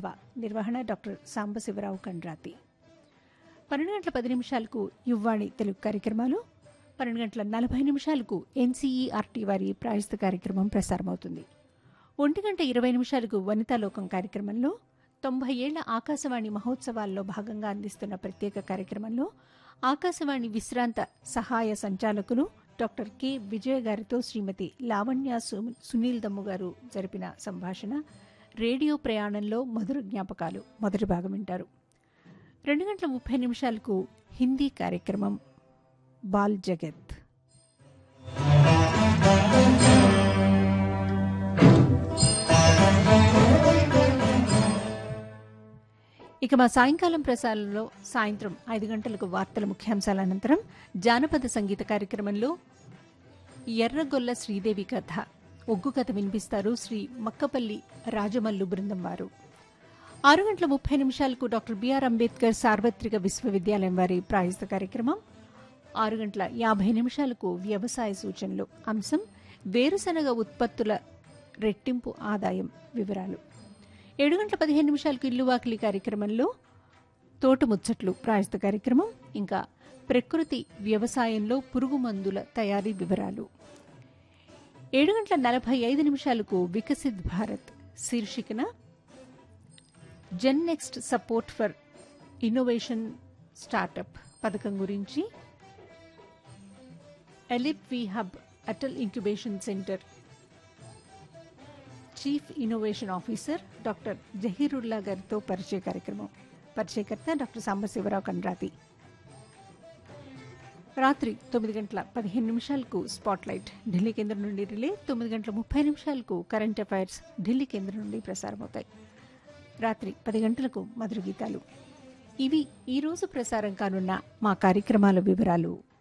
సభ నిర్వహణ డాక్టర్ సాంబశివరావు కండ్రాతి పన్నెండు గంటల పది నిమిషాలకు యువ్వాణి తెలుగు కార్యక్రమాలు పన్నెండు గంటల నలభై నిమిషాలకు ఎన్సీఈఆర్టీ వారి ప్రాయస్త కార్యక్రమం ప్రసారమవుతుంది ఒంటి గంట ఇరవై నిమిషాలకు వనితాలోకం కార్యక్రమంలో తొంభై ఏళ్ల ఆకాశవాణి మహోత్సవాల్లో భాగంగా అందిస్తున్న ప్రత్యేక కార్యక్రమంలో ఆకాశవాణి విశ్రాంత సహాయ సంచాలకులు డాక్టర్ కె విజయ గారితో శ్రీమతి లావణ్య సు- సునీల్ దమ్ము గారు జరిపిన సంభాషణ రేడియో ప్రయాణంలో మధుర జ్ఞాపకాలు మొదటి భాగం వింటారు రెండు గంటల ముప్పై నిమిషాలకు హిందీ కార్యక్రమం బాల్ జగత్ ఇక మా సాయంకాలం ప్రసారంలో సాయంత్రం ఐదు గంటలకు వార్తల ముఖ్యాంశాల అనంతరం జానపద సంగీత కార్యక్రమంలో ఎర్రగొల్ల శ్రీదేవి కథ ఒగ్గు కథ వినిపిస్తారు శ్రీ మక్కపల్లి రాజమల్లు బృందం వారు ఆరు గంటల ముప్పై నిమిషాలకు డాక్టర్ బిఆర్ అంబేద్కర్ సార్వత్రిక విశ్వవిద్యాలయం వారి ప్రాయస్త కార్యక్రమం ఆరు గంటల యాభై నిమిషాలకు వ్యవసాయ సూచనలు అంశం వేరుశనగ ఉత్పత్తుల రెట్టింపు ఆదాయం వివరాలు ఏడు గంటల పదిహేను నిమిషాలకు ఇల్లు వాకిలి కార్యక్రమంలో తోట ముచ్చట్లు ప్రాయస్త కార్యక్రమం ఇంకా ప్రకృతి వ్యవసాయంలో పురుగు మందుల తయారీ వివరాలు ఏడు గంటల నలభై ఐదు నిమిషాలకు వికసిత్ భారత్ శీర్షికన Gen Next support for innovation startup పథకం గురించి ఎలిప్ వి hub Atal incubation centre chief innovation officer doctor Zaheerullah గారితో పరిచయ కార్యక్రమం పరిచయకర్త డాక్టర్ సాంబశివరావు కండ్రాతి రాత్రి తొమ్మిది గంటల పదిహేను నిమిషాలకు స్పాట్లైట్ ఢిల్లీ కేంద్రం నుండి రిలే తొమ్మిది గంటల ముప్పై నిమిషాలకు కరెంట్ అఫైర్స్ ఢిల్లీ కేంద్రం నుండి ప్రసారమవుతాయి రాత్రి పది గంటలకు మధుర గీతాలు ఇవి ఈరోజు ప్రసారం కానున్న మా కార్యక్రమాల వివరాలు